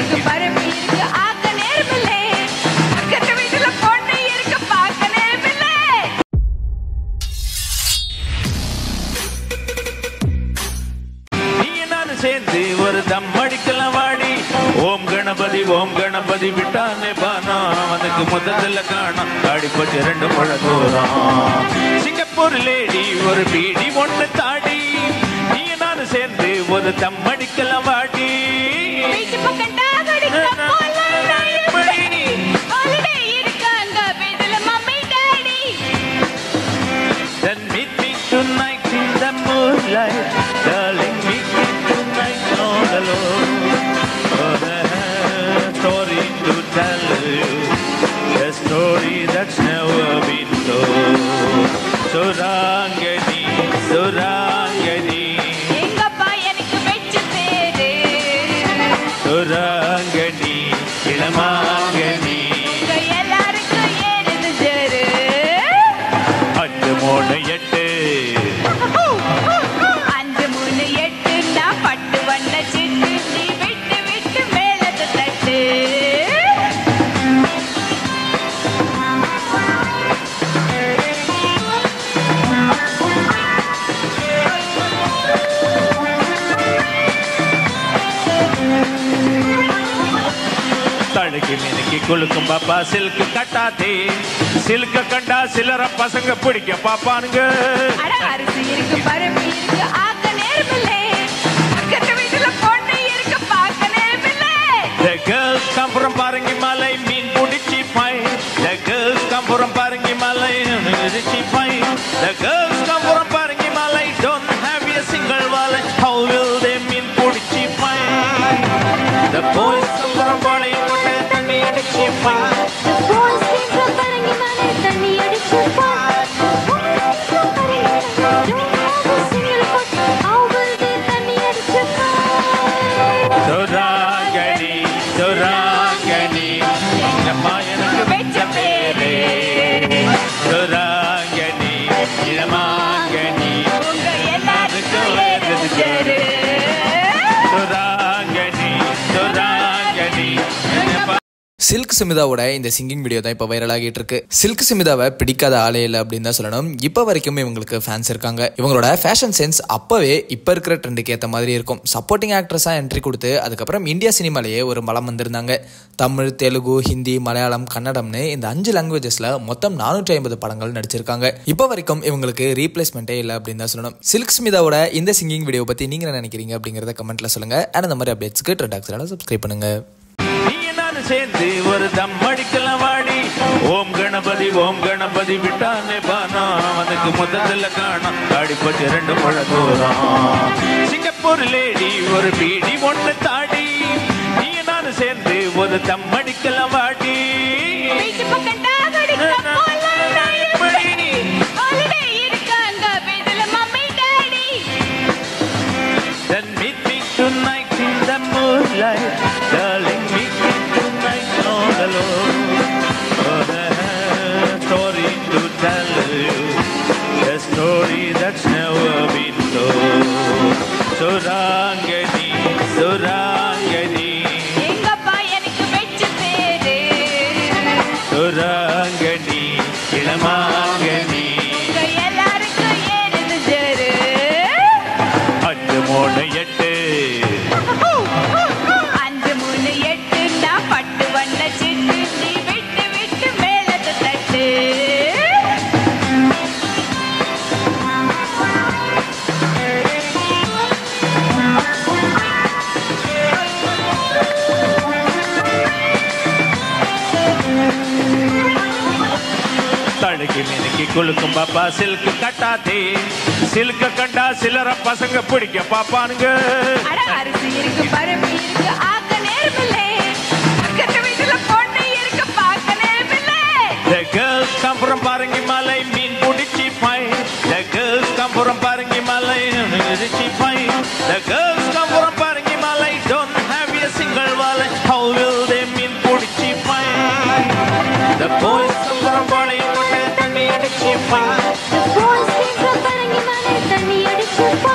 இருக்கு பருப்பு இருக்கு ஆக்க நேரமில்லை பக்கத்து வீட்டுல பொண்ணு இருக்கு பார்க்க நேரமில்லை நீ நானும் சேர்ந்து ஒரு தம் அடிக்கலாம் வாடி ஓம் கணபதி ஓம் கணபதி விட்டானே பானா அவனுக்கு முதல்ல காணோம் தாடி போச்சு ரெண்டு முழ தூரம் சிங்கப்பூர் லேடி ஒரு பீடி ஒண்ணு தாடி நீ நானும் சேர்ந்து ஒரு தம் அடிக்கலாம் வாடி வீட்டு பக்கம் டாக் அடிக்க போலாம் நான் எப்படி? Holiday இருக்காங்க வீட்டுல mummy, daddy. Then meet me tonight in the moonlight Darling, meet me tonight all alone Oh, I have a story to tell you A story that's never been told Surangani, Surangani எங்க அப்பா எனக்கு வெச்ச பேரு. Surangani, இளமாங்கனி உங்க எல்லாருக்கும் ஏறுது ஜரு. அஞ்சு மூணு எட்டு அஞ்சு மூணு எட்டு நான் பட்டு வண்ண சிட்டு நீ விட்டு விட்டு மேலத்தை தட்டு தடுக்கி மினுக்கி குலுக்கும் பாப்பா சில்க் கட்டாதே சில்க கண்டா சிலர பசங்க பிடிக்க பாப்பானுங்க அட அரிசி இருக்கு பருப்பு இருக்கு ஆக்க நேரமில்லை பக்கத்து வீட்டுல பொண்ணு இருக்கு பார்க்க நேரமில்லை The girls come from பாருங்கி மலை மீன் பிடிச்சி பாய் The girls come from பாருங்கி மலை பிடிச்சி பாய் The girls come from பாருங்கி மலை don't have a single wallet How will they மீன் பிடிச்சி பாய் The boys come from பாலை கொட்டை தண்ணி அடிச்சி பாய் The boys came from Parangimale, தண்ணி அடிச்சு பார். Boys from Parangimale, don't have a single foot. How will they தண்ணி அடிச்சு பார்? சுராங்கனி சுராங்கனி அம்மா எனக்கு வெச்ச பேரே சுராங்கனி இளமாங்கனி உங்க எல்லாருக்கும் ஏறுது ஜரு. சுராங்கனி சுராங்கனி என்னப்பா சில்க் சிமிதாவோட இந்த சிங்கிங் வீடியோ தான் இப்போ வைரல் ஆகிட்டு இருக்கு சில்க் சிமிதாவை பிடிக்காத ஆளே இல்லை அப்படின்னு தான் சொல்லணும் இப்போ வரைக்கும் இவங்களுக்கு ஃபேன்ஸ் இருக்காங்க இவங்களோட ஃபேஷன் சென்ஸ் அப்பவே இப்போ இருக்கிற ட்ரெண்டுக்கு ஏற்ற மாதிரி இருக்கும் சப்போர்ட்டிங் ஆக்ட்ரஸாக என்ட்ரி கொடுத்து அதுக்கப்புறம் இந்தியா சினிமாலேயே ஒரு மலம் வந்திருந்தாங்க தமிழ் தெலுங்கு ஹிந்தி மலையாளம் கன்னடம்னு இந்த அஞ்சு லாங்குவேஜஸ்ல மொத்தம் நானூற்றி ஐம்பது படங்கள் நடிச்சிருக்காங்க இப்போ வரைக்கும் இவங்களுக்கு ரீப்ளேஸ்மெண்ட்டே இல்லை அப்படின்னு தான் சொல்லணும் சில்க் ஸ்மிதாவோட இந்த சிங்கிங் வீடியோ பற்றி நீங்கள் என்ன நினைக்கிறீங்க அப்படிங்கிறத கமெண்ட்ல சொல்லுங்க அண்ட் அந்த மாதிரி அப்டேட்ஸ்க்கு ட்ரெண்ட் ஆக்சரான சப்ஸ்கிரைப் பண்ணுங்க நீ நானும் சேர்ந்து ஒரு தம் அடிக்கலாம் வாடி ஓம் கணபதி ஓம் கணபதி விட்டானே பானா அவனுக்கு முதல்ல காணோம் தாடி போச்சு ரெண்டு முழ தூரம் சிங்கப்பூர் லேடி ஒரு பீடி ஒண்ணு தாடி நீ நானும் சேர்ந்து ஒரு தம் அடிக்கலாம் வாடி வீட்டு பக்கம் டாக் அடிக்க போலாம் நான் எப்படி? Holiday இருக்காங்க வீட்டுல mummy, daddy. Then meet me tonight in the moonlight Darling, meet me tonight all alone Oh, I have a story to tell you A story that's never been told Surangani, Surangani எங்க அப்பா எனக்கு வெச்ச பேரு. Surangani, இளமாங்கனி உங்க எல்லாருக்கும் ஏறுது ஜரு. அஞ்சு மூணு எட்டு அஞ்சு மூணு எட்டு நான் பட்டு வண்ண சிட்டு நீ விட்டு விட்டு மேலத்தை தட்டு தடுக்கி மினுக்கி குலுக்கும் பாப்பா சில்க் கட்டாதே சில்க கண்டா சிலர பசங்க பிடிக்க பாப்பானுங்க அட அரிசி இருக்கு பருப்பு இருக்கு ஆக்க நேரமில்லை பக்கத்து வீட்டுல பொண்ணு இருக்கு பார்க்க நேரமில்லை The girls come from பாருங்கி மலை மீன் பிடிச்சி பாய் The girls come from பாருங்கி மலை பிடிச்சி பாய் The girls come from பாருங்கி மலை don't have a single wallet How will they மீன் பிடிச்சி பாய் The boys come from பாலை கொட்டை தண்ணி அடிச்சி பாய் The boys came from Parangimale, தண்ணி அடிச்சு